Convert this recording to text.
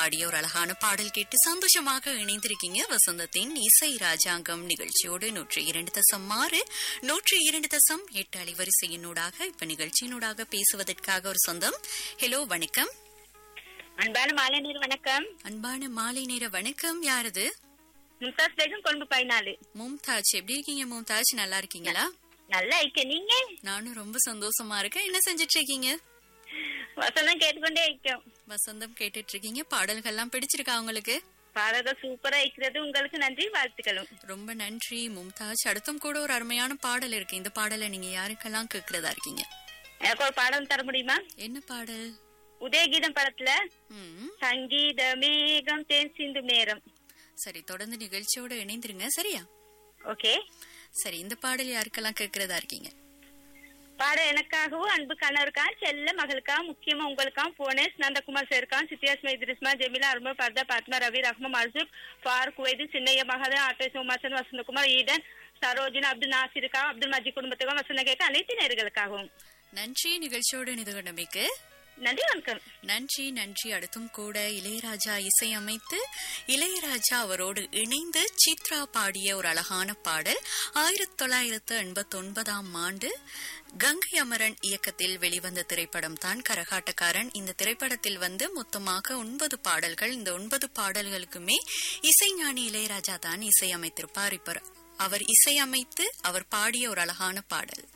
பாடிய ஒரு அழகான பாடல் கேட்டு சந்தோஷமாக இணைந்திருக்கீங்க வசந்தத்தின் இசை ராஜாங்கம் நிகழ்ச்சியோடு நூற்றி இரண்டு தசம் ஆறு நூற்றி இரண்டு தசம் எட்டு அலைவரிசையினூடாக இப்ப நிகழ்ச்சியினூடாக பேசுவதற்காக ஒரு சொந்தம் ஹலோ வணக்கம் அன்பான மாலை நீர் வணக்கம் அன்பான மாலை நேர வணக்கம் யாரது மும்தாஸ் பேகம் கொழும்பு பதினாலு மும்தாஜ் எப்படி இருக்கீங்க மும்தாஜ் நல்லா இருக்கீங்களா நல்லா இருக்க நீங்க நானும் ரொம்ப சந்தோஷமா இருக்கேன் என்ன செஞ்சிட்டு இருக்கீங்க வசனம் கேட்டுக்கொண்டே இருக்கோம் வசந்தம் கேட்டுட்டு இருக்கீங்க பாடல்கள்லாம் பிடிச்சிருக்கா உங்களுக்கு பாடக சூப்பரா இருக்கிறது உங்களுக்கு நன்றி வாழ்த்துக்களும் ரொம்ப நன்றி மும்தாஜ் அடுத்தும் கூட ஒரு அருமையான பாடல் இருக்கு இந்த பாடலை நீங்க யாருக்கெல்லாம் கேட்கறதா இருக்கீங்க எனக்கு ஒரு பாடம் தர முடியுமா என்ன பாடல் உதயகீதம் படத்துல ம் சங்கீத மேகம் தேன் சிந்து நேரம் சரி தொடர்ந்து நிகழ்ச்சியோட இணைந்திருங்க சரியா ஓகே சரி இந்த பாடல் யாருக்கெல்லாம் கேட்கறதா இருக்கீங்க பாட எனக்காகவும் அன்பு கணவருக்கா செல்ல மகளுக்கா முக்கியமா உங்களுக்கா போனேஸ் நந்தகுமார் சேர்கான் சித்தியாஸ்மா இத்ரிஸ்மா ஜெமிலா அருமா பர்தா பாத்மா ரவி ரஹ்மா மர்சூக் ஃபாரூக் வைது சின்னைய மகதன் ஆட்டோ சோமாசன் வசந்தகுமார் ஈடன் சரோஜின் அப்துல் நாசிருக்கா அப்துல் மஜி குடும்பத்துக்கும் வசந்த கேட்க அனைத்து நேர்களுக்காகவும் நன்றி நிகழ்ச்சியோடு நிதுகண்டமைக்கு நன்றி வணக்கம் நன்றி நன்றி அடுத்தும் கூட இளையராஜா இசையமைத்து இளையராஜா அவரோடு இணைந்து சித்ரா பாடிய ஒரு அழகான பாடல் ஆயிரத்தி தொள்ளாயிரத்து எண்பத்தி ஒன்பதாம் ஆண்டு கங்கை அமரன் இயக்கத்தில் வெளிவந்த திரைப்படம் தான் கரகாட்டக்காரன் இந்த திரைப்படத்தில் வந்து மொத்தமாக ஒன்பது பாடல்கள் இந்த ஒன்பது பாடல்களுக்குமே இசைஞானி இளையராஜா தான் இசையமைத்திருப்பார் இப்ப அவர் இசையமைத்து அவர் பாடிய ஒரு அழகான பாடல்